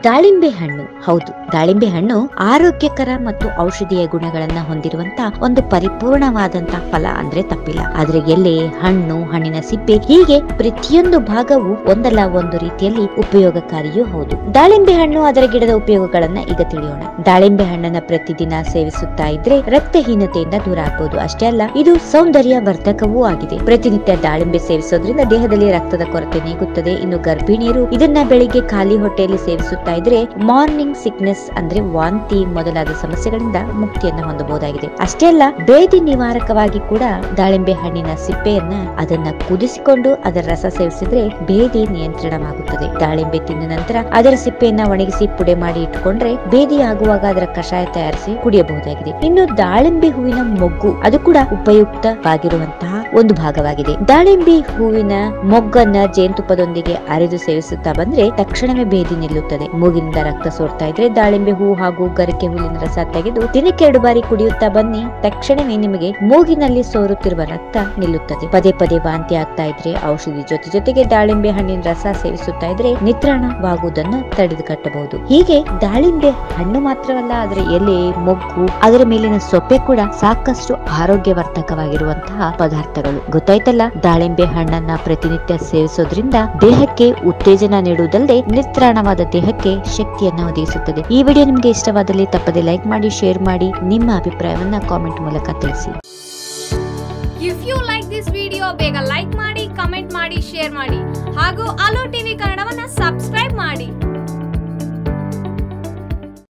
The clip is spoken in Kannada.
ದಾಳಿಂಬೆ ಹಣ್ಣು ಹೌದು ದಾಳಿಂಬೆ ಹಣ್ಣು ಆರೋಗ್ಯಕರ ಮತ್ತು ಔಷಧೀಯ ಗುಣಗಳನ್ನ ಹೊಂದಿರುವಂತ ಒಂದು ಪರಿಪೂರ್ಣವಾದಂತಹ ಫಲ ಅಂದ್ರೆ ತಪ್ಪಿಲ್ಲ ಆದ್ರೆ ಎಲೆ ಹಣ್ಣು ಹಣ್ಣಿನ ಸಿಪ್ಪೆ ಹೀಗೆ ಪ್ರತಿಯೊಂದು ಭಾಗವು ಒಂದಲ್ಲ ಒಂದು ರೀತಿಯಲ್ಲಿ ಉಪಯೋಗಕಾರಿಯೂ ಹೌದು ದಾಳಿಂಬೆ ಹಣ್ಣು ಅದರ ಗಿಡದ ಉಪಯೋಗಗಳನ್ನ ಈಗ ತಿಳಿಯೋಣ ದಾಳಿಂಬೆ ಹಣ್ಣನ್ನ ಪ್ರತಿದಿನ ಸೇವಿಸುತ್ತಾ ಇದ್ರೆ ರಕ್ತಹೀನತೆಯಿಂದ ದೂರ ಆಗ್ಬಹುದು ಅಷ್ಟೇ ಅಲ್ಲ ಇದು ಸೌಂದರ್ಯ ವರ್ಧಕವೂ ಆಗಿದೆ ಪ್ರತಿನಿತ್ಯ ದಾಳಿಂಬೆ ಸೇವಿಸೋದ್ರಿಂದ ದೇಹದಲ್ಲಿ ರಕ್ತದ ಕೊರತೆ ನೀಗುತ್ತದೆ ಇನ್ನು ಗರ್ಭಿಣಿಯರು ಇದನ್ನ ಬೆಳಿಗ್ಗೆ ಖಾಲಿ ಹೊಟ್ಟೆಯಲ್ಲಿ ಸೇವಿಸುತ್ತಾ ಇದ್ರೆ ಮಾರ್ನಿಂಗ್ ಸಿಕ್ನೆಸ್ ಅಂದ್ರೆ ವಾಂತಿ ಮೊದಲಾದ ಸಮಸ್ಯೆಗಳಿಂದ ಮುಕ್ತಿಯನ್ನ ಹೊಂದಬಹುದಾಗಿದೆ ಅಷ್ಟೇ ಅಲ್ಲ ಬೇದಿ ನಿವಾರಕವಾಗಿ ಕೂಡ ದಾಳಿಂಬೆ ಹಣ್ಣಿನ ಸಿಪ್ಪೆಯನ್ನ ಅದನ್ನ ಕುದಿಸಿಕೊಂಡು ಅದರ ರಸ ಸೇವಿಸಿದ್ರೆ ಬೇದಿ ನಿಯಂತ್ರಣವಾಗುತ್ತದೆ ದಾಳಿಂಬೆ ತಿಂದ ನಂತರ ಅದರ ಸಿಪ್ಪೆಯನ್ನ ಒಣಗಿಸಿ ಪುಡಿ ಮಾಡಿ ಇಟ್ಟುಕೊಂಡ್ರೆ ಬೇದಿ ಆಗುವಾಗ ಅದರ ಕಷಾಯ ತಯಾರಿಸಿ ಕುಡಿಯಬಹುದಾಗಿದೆ ಇನ್ನು ದಾಳಿಂಬೆ ಹೂವಿನ ಮೊಗ್ಗು ಅದು ಕೂಡ ಉಪಯುಕ್ತವಾಗಿರುವಂತಹ ಒಂದು ಭಾಗವಾಗಿದೆ ದಾಳಿಂಬೆ ಹೂವಿನ ಮೊಗ್ಗನ್ನ ಜೇನುತುಪ್ಪದೊಂದಿಗೆ ಅರೆದು ಸೇವಿಸುತ್ತಾ ಬಂದ್ರೆ ತಕ್ಷಣವೇ ಬೇದಿ ನಿಲ್ಲುತ್ತದೆ ಮೂಗಿನಿಂದ ರಕ್ತ ಸೋರ್ತಾ ಇದ್ರೆ ದಾಳಿಂಬೆ ಹೂ ಹಾಗೂ ಗರಿಕೆ ಹುಲ್ಲಿನ ರಸ ತೆಗೆದು ದಿನಕ್ಕೆ ಎರಡು ಬಾರಿ ಕುಡಿಯುತ್ತಾ ಬನ್ನಿ ತಕ್ಷಣವೇ ನಿಮಗೆ ಮೂಗಿನಲ್ಲಿ ಸೋರುತ್ತಿರುವ ರಕ್ತ ನಿಲ್ಲುತ್ತದೆ ಪದೇ ಪದೇ ವಾಂತಿ ಆಗ್ತಾ ಇದ್ರೆ ಔಷಧಿ ಜೊತೆ ಜೊತೆಗೆ ದಾಳಿಂಬೆ ಹಣ್ಣಿನ ರಸ ಸೇವಿಸುತ್ತಾ ಇದ್ರೆ ನಿತ್ರಾಣವಾಗುವುದನ್ನು ತಡೆದು ಕಟ್ಟಬಹುದು ಹೀಗೆ ದಾಳಿಂಬೆ ಹಣ್ಣು ಮಾತ್ರವಲ್ಲ ಅದರ ಎಲೆ ಮೊಗ್ಗು ಅದರ ಮೇಲಿನ ಸೊಪ್ಪೆ ಕೂಡ ಸಾಕಷ್ಟು ಆರೋಗ್ಯವರ್ಧಕವಾಗಿರುವಂತಹ ಪದಾರ್ಥಗಳು ಗೊತ್ತಾಯ್ತಲ್ಲ ದಾಳಿಂಬೆ ಹಣ್ಣನ್ನ ಪ್ರತಿನಿತ್ಯ ಸೇವಿಸೋದ್ರಿಂದ ದೇಹಕ್ಕೆ ಉತ್ತೇಜನ ನೀಡುವುದಲ್ಲದೆ ನಿತ್ರಾಣವಾದ ದೇಹಕ್ಕೆ ಶಕ್ತಿಯನ್ನ ಒದಗಿಸುತ್ತದೆ ಈ ವಿಡಿಯೋ ನಿಮಗೆ ಇಷ್ಟವಾದಲ್ಲಿ ತಪ್ಪದೆ ಲೈಕ್ ಮಾಡಿ ಶೇರ್ ಮಾಡಿ ನಿಮ್ಮ ಅಭಿಪ್ರಾಯವನ್ನ ಕಾಮೆಂಟ್ ಮೂಲಕ ತಿಳಿಸಿ if you like this video ಬೇಗ ಲೈಕ್ ಮಾಡಿ ಕಮೆಂಟ್ ಮಾಡಿ ಶೇರ್ ಮಾಡಿ ಹಾಗೂ ಅಲೋ ಟಿವಿ ಕನ್ನಡವನ್ನ ಸಬ್ಸ್ಕ್ರೈಬ್ ಮಾಡಿ